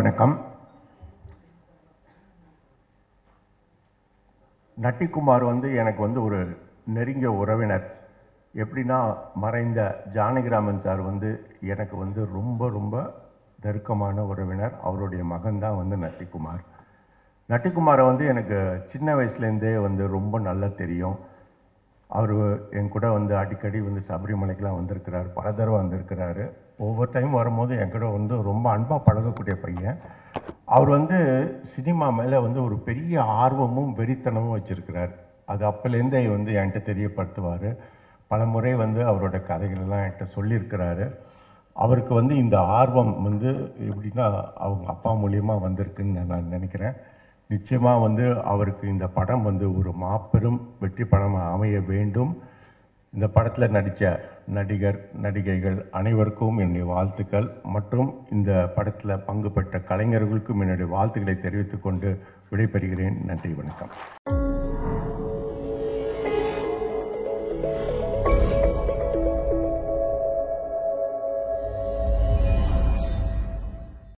வணக்கம் நட்டிக்குமார் வந்து எனக்கு வந்து ஒரு நெருங்கிய உறவினர் எப்படின்னா மறைந்த ஜானகிராமன் சார் வந்து எனக்கு வந்து ரொம்ப ரொம்ப நெருக்கமான உறவினர் அவருடைய மகன்தான் வந்து நட்டிக்குமார் நட்டிக்குமாரை வந்து எனக்கு சின்ன வயசுலேருந்தே வந்து ரொம்ப நல்லா தெரியும் அவர் என் கூட வந்து அடிக்கடி வந்து சபரிமலைக்கெலாம் வந்திருக்கிறார் பல தடவை வந்திருக்கிறாரு ஒவ்வொரு டைம் வரும்போது என் கூட வந்து ரொம்ப அன்பாக பழகக்கூடிய பையன் அவர் வந்து சினிமா மேலே வந்து ஒரு பெரிய ஆர்வமும் வெறித்தனமும் வச்சுருக்கிறார் அது அப்போலேருந்தே வந்து என்கிட்ட தெரியப்படுத்துவார் பல முறை வந்து அவரோட கதைகளெல்லாம் என்கிட்ட சொல்லியிருக்கிறாரு அவருக்கு வந்து இந்த ஆர்வம் வந்து எப்படின்னா அவங்க அப்பா மூலியமாக வந்திருக்குன்னு நான் நினைக்கிறேன் நிச்சயமாக வந்து அவருக்கு இந்த படம் வந்து ஒரு மாபெரும் வெற்றி படமாக அமைய வேண்டும் இந்த படத்தில் நடித்த நடிகர் நடிகைகள் அனைவருக்கும் என்னுடைய வாழ்த்துக்கள் மற்றும் இந்த படத்தில் பங்கு பெற்ற கலைஞர்களுக்கும் என்னுடைய வாழ்த்துக்களை தெரிவித்துக்கொண்டு விடைபெறுகிறேன் நன்றி வணக்கம்